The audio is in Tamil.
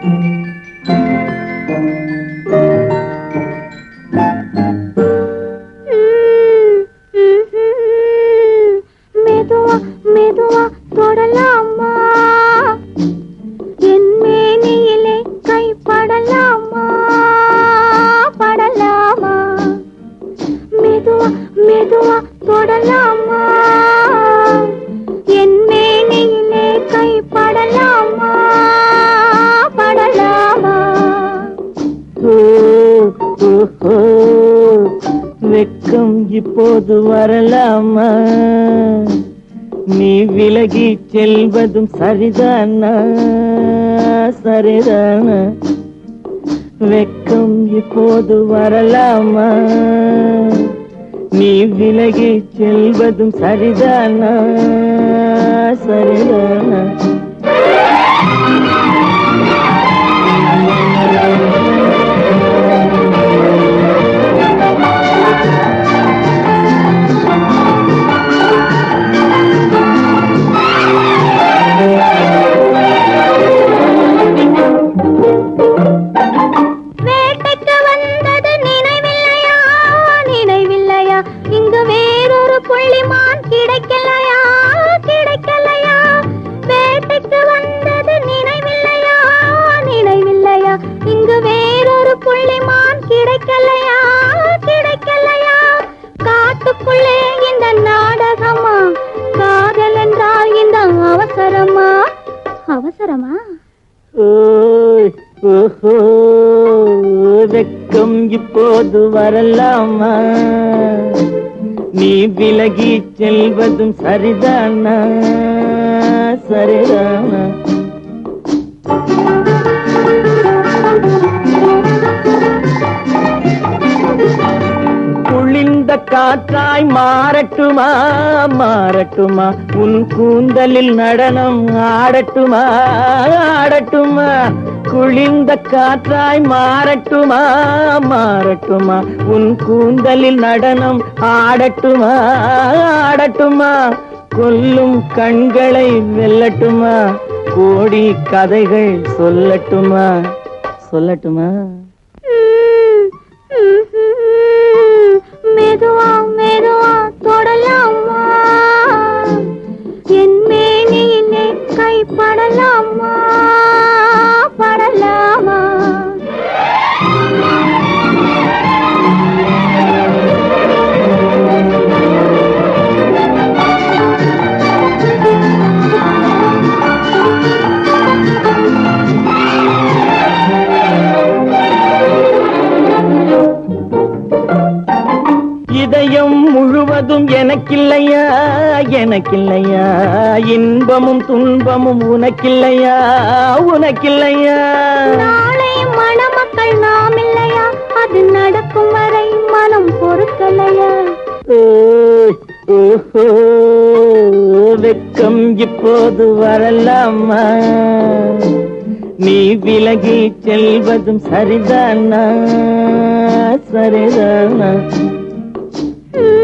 மெதுவா மெதுவா தொடலாமா என் மேனியிலே கை படலாமா படலாமா மெதுவா மெதுவா தொடலாமா என் மேனியிலே கை படலாமா படலாமா ஓ, ஓ, ஓ, வெக்கம் இப்போது வரலாமா நீ விலகி செல்வதும் சரிதானா சரிதானா வெக்கம் இப்போது வரலாமா நீ விலகி செல்வதும் சரிதானா சரிதானா வேட்டைக்கு வந்தது நினைவில்லையா நினைவில்லையா இங்கு வேறொரு புள்ளிமான் கிடைக்கலையா கிடைக்கலையா வேட்டைக்கு வந்தது நினைவில்லையா நினைவில்லையா இங்கு வேறொரு புள்ளிமான் கிடைக்கலையா கிடைக்கலையா காட்டுக்குள்ளே இந்த நாடகமா காதல் என்றால் இந்த அவசரமா அவசரமா ஓய், ஓஹோ, வெக்கம் இப்போது வரலாமா நீ விலகி செல்வதும் சரிதானா சரிதானா குளிர்ந்த காற்றாய் மாறட்டுமா மாறட்டுமா உன் கூந்தலில் நடனம் ஆடட்டுமா ஆடட்டுமா குளிர்ந்த காற்றாய் மாறட்டுமா மாறட்டுமா உன் கூந்தலில் நடனம் ஆடட்டுமா ஆடட்டுமா கொல்லும் கண்களை வெல்லட்டுமா கோடி கதைகள் சொல்லட்டுமா சொல்லட்டுமா மெதுவா மெதுவா தொடலாமா என் மேனியிலே கை படலாமா படலாமா இதயம் முழுவதும் எனக்கில்லையா எனக்கில்லையா இன்பமும் துன்பமும் உனக்கில்லையா உனக்கில்லையா நாளை மணமக்கள் நாம் இல்லையா அது நடக்கும் வரை மனம் பொறுக்கலையா ஓய், ஓஹோ, வெக்கம் இப்போது வரலாமா நீ விலகி செல்வதும் சரிதானா சரிதானா ம்,